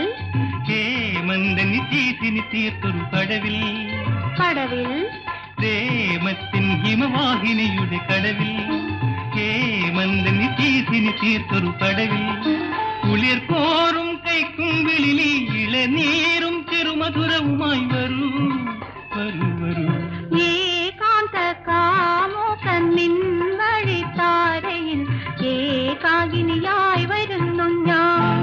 ഹേമന്തനി ചീസിനി തീർത്തൊരു കടവിൽ കടവിൽ പ്രേമത്തിൻ ഹിമവാഹിനിയുടെ കടവിൽ ഹേമന്തനി ചീസിനി തീർത്തൊരു കടവിൽ കുളിർ കോറും കൈക്കും വിളിലി ഇളനീരും ചെറുമധുരവുമായി വരൂ വരൂ വരൂ ഏകാന്ത കാമുകൻ നിൻ വഴി താരയിൽ ഏകാകിനിയായി വരുന്നു ഞാൻ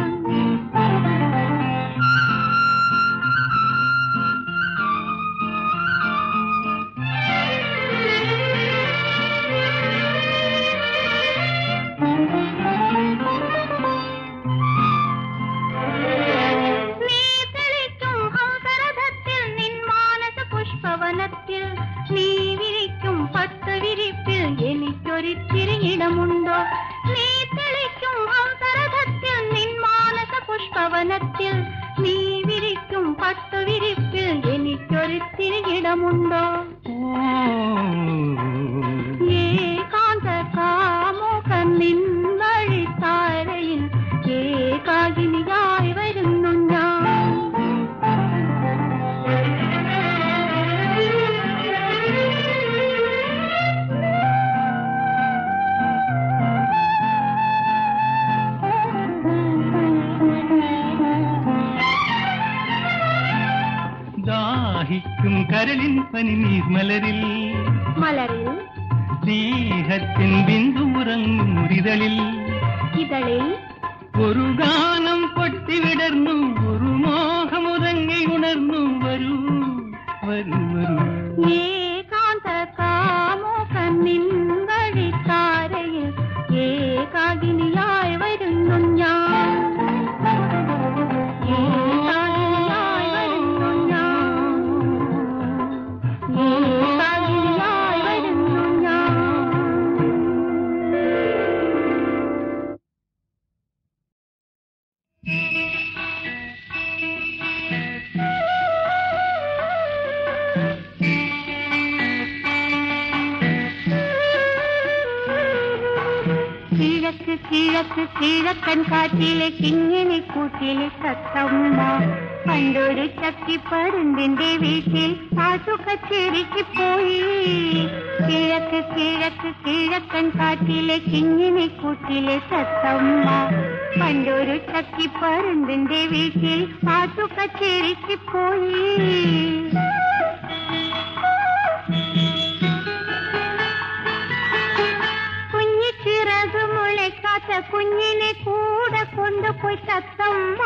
നീ തെളിക്കും ഹംസരഥത്തിൽ നിൻ മാനസ പുഷ്പവനത്തിൽ നീ വിരിക്കും പത്ത് വിരിപ്പിൽ എനിക്കൊരിത്തിരി ഇടമുണ്ടോ നീ തെളിക്കും ഹംസരഥത്തിൽ നിൻ മാനസ പുഷ്പവനത്തിൽ നീ വിരിക്കും പത്ത് വിരിപ്പിൽ എനിക്കൊരിത്തിരി ഇടമുണ്ടോ ഏകാന്ത കാമുകൻ നിൻ വഴി താരയിൽ ഏകാകിനിയായി വരുന്നു ഞാൻ ദാഹിക്കും കരളിൻ പനിനീർ മലരിൽ മലരിൽ സ്നേഹത്തിൻ ബിന്ദുറങ്ങും മുരിതളിൽ ഇതളിൽ ഒരു ഗാനം പൊട്ടിവിടർന്നു ഒരു മോഹമുറങ്ങി ഉണർന്നു വരൂ വരൂ വരൂ ഏകാന്ത കാമുകൻ നിൻ വഴി താരയിൽ ഏകാകിനിയായി വരുന്നു ഞാൻ ഏകാകിനിയായി വരുന്നു ഞാൻ ഏകാകിനിയായി വരുന്നു ഞാൻ കിഴക്ക് കിഴക്ക് കിഴക്കൻ കാറ്റിലെ കിങ്ങിണി കൂട്ടിലെ സത്തമ്മ പണ്ടൊരു ചക്കിപ്പരുന്തിന്റെ വീട്ടിൽ പാട്ടു കച്ചേരിക്ക് പോയി കിഴക്ക് കിഴക്ക് കിഴക്കൻ കാറ്റിലെ കിങ്ങിണി കൂട്ടിലെ സത്തമ്മ പണ്ടൊരു ചക്കിപ്പരുന്തിന്റെ വീട്ടിൽ പാട്ടു കച്ചേരിക്ക് പോയി കുഞ്ഞി ചിറക് മുളയ്ക്കാത്ത കുഞ്ഞിനെ കൂടെ കൊണ്ടുപോയി തത്തമ്മ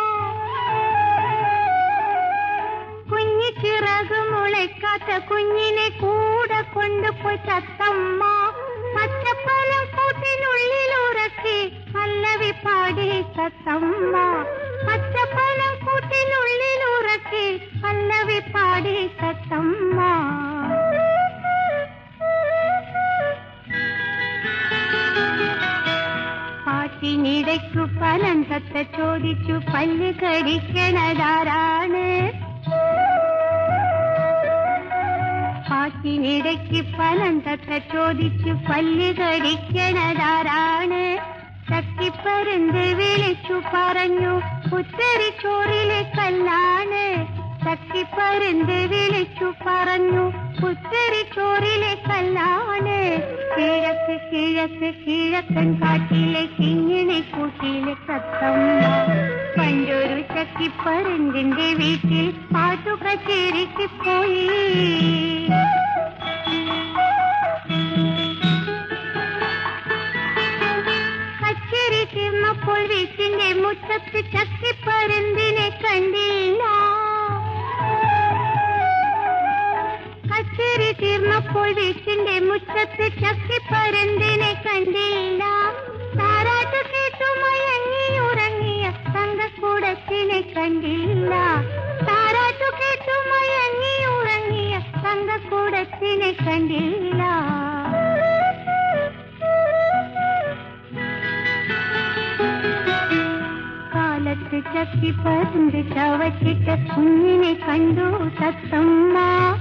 കുഞ്ഞി ചിറക് മുളയ്ക്കാത്ത കുഞ്ഞിനെ കൂടെ കൊണ്ടുപോയി തത്തമ്മ പച്ചപ്പഴം കൂട്ടിനുള്ളിൽ ഉറക്കി പല്ലവി പാടി തത്തമ്മ പച്ചപ്പഴം കൂട്ടിനുള്ളിൽ ഉറക്കി പല്ലവി പാടി തത്തമ്മ പാട്ടിനിടയ്ക്കു ഫലം തത്ത ചോദിച്ചു പല്ല് കടിക്കണതാരാണ് പാട്ടിനിടയ്ക്ക് ഫലം തത്ത ചോദിച്ചു പല്ല് കടിക്കണതാരാണ് ചക്കിപ്പരുന്ത് വിളിച്ചു പറഞ്ഞു പുത്തരി ചോറിലെ കല്ലാണ് ചക്കിപ്പരുന്ത് വിളിച്ചു പറഞ്ഞു പുത്തരി ചോറിലെ കല്ലാണ് കിഴക്ക് കിഴക്ക് കിഴക്കൻ കാട്ടിലെ കിങ്ങിണി കൂട്ടിലെ കത്തമ്മ പണ്ടൊരു ചക്കിപ്പരുന്തിന്റെ വീട്ടിൽ പാട്ടു കച്ചേരിക്ക് പോയി കച്ചേരി തീർന്നപ്പോൾ വീട്ടിന്റെ മുറ്റത്ത് ചക്കിപ്പരുന്തിനെ കണ്ടില്ല കച്ചേരി തീർന്നപ്പോൾ വീട്ടിന്റെ മുറ്റത്ത് ചക്കിപ്പരുന്തിനെ കണ്ടില്ല താരാട്ട് കേട്ടു മയങ്ങി ഉറങ്ങിയ തങ്കക്കൂടത്തിനെ കണ്ടില്ല താരാട്ടു കേട്ടു മയങ്ങി ഉറങ്ങിയ തങ്കക്കൂടത്തിനെ കണ്ടില്ല കാലത്ത് ചക്കി പരുന്ത് ചവച്ചിട്ട കുഞ്ഞിനെ കണ്ടു തത്തമ്മ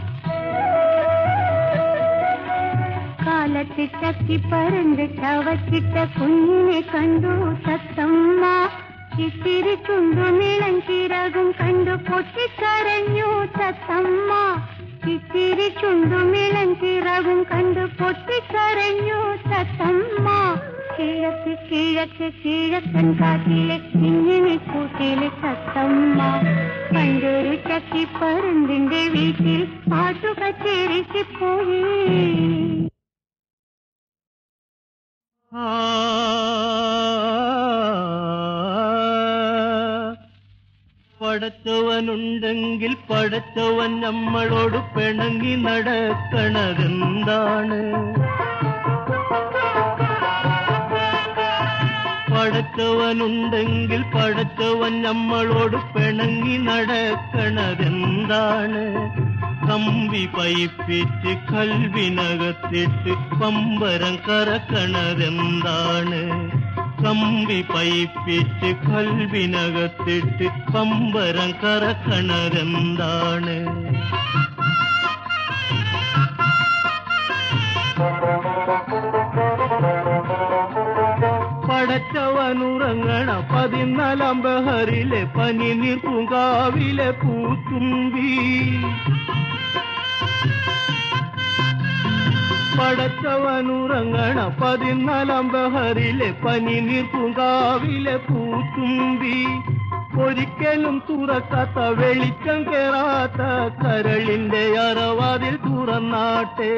കാലത്ത് ചക്കി പരുന്ത് ചവച്ചിട്ട കുഞ്ഞിനെ കണ്ടു തത്തമ്മ ഇത്തിരി ചുണ്ടുമിളം ചിറകും കണ്ടു പൊട്ടിക്കരഞ്ഞു തത്തമ്മ ഇത്തിരി ചുണ്ടുമിളം ചിറകും കണ്ടു പൊട്ടിക്കരഞ്ഞു തത്തമ്മ കിഴക്ക് കിഴക്ക് കിഴക്കൻ കാട്ടിലെ ഇങ്ങനെ കൂട്ടിലെ തത്തമ്മ പണ്ടൊരു ചക്കി പരുന്തിന്റെ വീട്ടിൽ പാട്ടു കച്ചേരിക്ക് പോയി പടച്ചവനുണ്ടെങ്കിൽ പടച്ചവൻ നമ്മളോട് പിണങ്ങി നടക്കണതെന്താണ് പടച്ചവനുണ്ടെങ്കിൽ പടച്ചവൻ നമ്മളോട് പിണങ്ങി നടക്കണതെന്താണ് കമ്പി പൈപ്പിച്ച് കൽവിനകത്തിട്ട് പമ്പരം കറക്കണതെന്താണ് കമ്പി പൈപ്പിച്ച് കൽവിനകത്തിട്ട് പമ്പരം കറക്കണതെന്താണ് പടച്ചവനുറങ്ങണ പതിനാലാം ബഹറിലെ പനി നീർപ്പുങ്കാവിലെ പൂത്തുമ്പി പടച്ചവനുറങ്ങണ പതിനാലാം ബഹറിലെ പനി നീർപ്പുങ്കാവിലെ പൂത്തുമ്പി ഒരിക്കലും തുറക്കാത്ത വെളിച്ചം കേറാത്ത കരളിന്റെ അറവാതിൽ തുറന്നാട്ടെ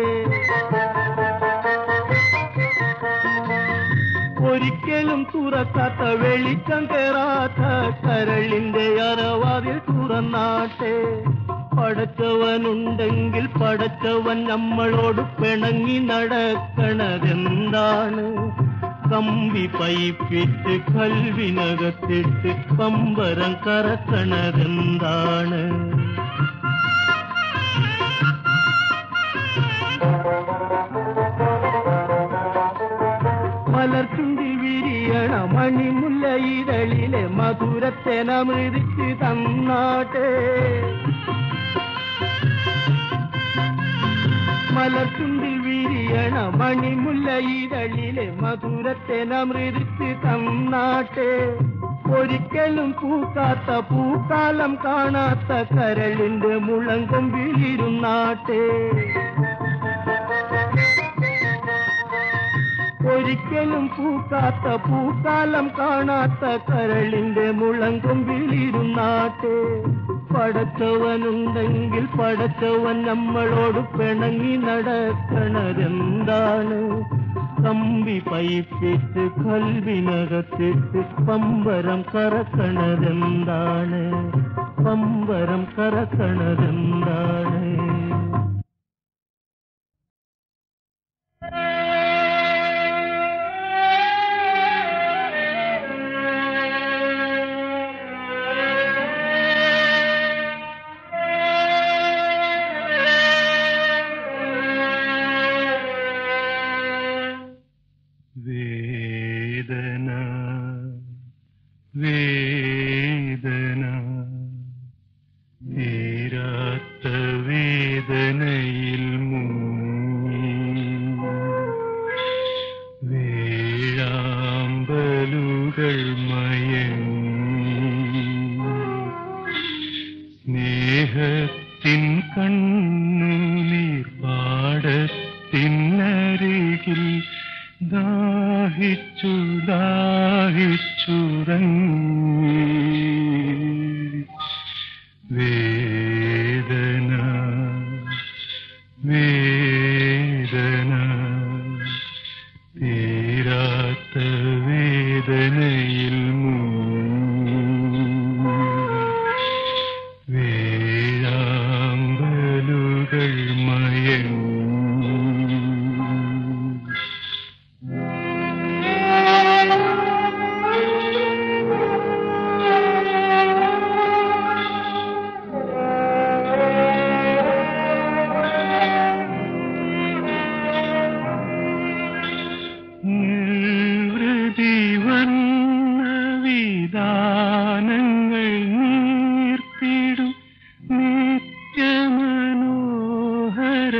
ഒരിക്കലും തുറക്കാത്ത വെളിച്ചം കേറാത്ത കരളിന്റെ അറവാതിൽ തുറന്നാട്ടെ പടച്ചവനുണ്ടെങ്കിൽ പടച്ചവൻ നമ്മളോട് പിണങ്ങി നടക്കണതെന്താണ് കമ്പി പൈപ്പിട്ട് കൽവിനകത്തിട്ട് പമ്പരം കറക്കണതെന്താണ് മലർച്ചുണ്ടിൽ വിരിയണ മണിമുല്ല ഇരളിലെ മധുരത്തെനമൃതിച്ച് തന്നാട്ടെ മലർച്ചുണ്ടിൽ വിരിയണ മണിമുല്ല ഇരളിലെ മധുരത്തെനമൃതിച്ച് തന്നാട്ടെ ഒരിക്കലും പൂക്കാത്ത പൂക്കാലം കാണാത്ത കരളിന്റെ മുളങ്കൊമ്പിലിരുന്നാട്ടെ ഒരിക്കലും പൂക്കാത്ത പൂക്കാലം കാണാത്ത കരളിന്റെ മുളങ്കൊമ്പിലിരുന്നാട്ടെ പടച്ചവനുണ്ടെങ്കിൽ പടച്ചവൻ നമ്മളോട് പിണങ്ങി നടക്കണതെന്താണ് കമ്പി പൈപ്പിട്ട് കൽവിനകത്തിട്ട് പമ്പരം കറക്കണതെന്താണ് പമ്പരം കറക്കണതെന്താണ് വേദന വേദന തീരാത്ത വേദനയിൽ മുങ്ങി വേഴാമ്പലുകൾ മയങ്ങി സ്നേഹത്തിൻ കണ്ണുനീർ പാടത്തിനരികിൽ ദാഹിച്ചു ദാഹിച്ചുറങ്ങി വേദന വേദന തീരാത്ത വേദനയിൽ മുങ്ങി വേഴാമ്പലുകൾ മയങ്ങി നിർവൃതി വന്ന വിധാനങ്ങൾ നീർത്തിടും നിത്യമനോഹര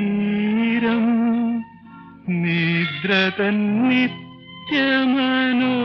തീരം നിദ്ര തൻ നിത്യമനോ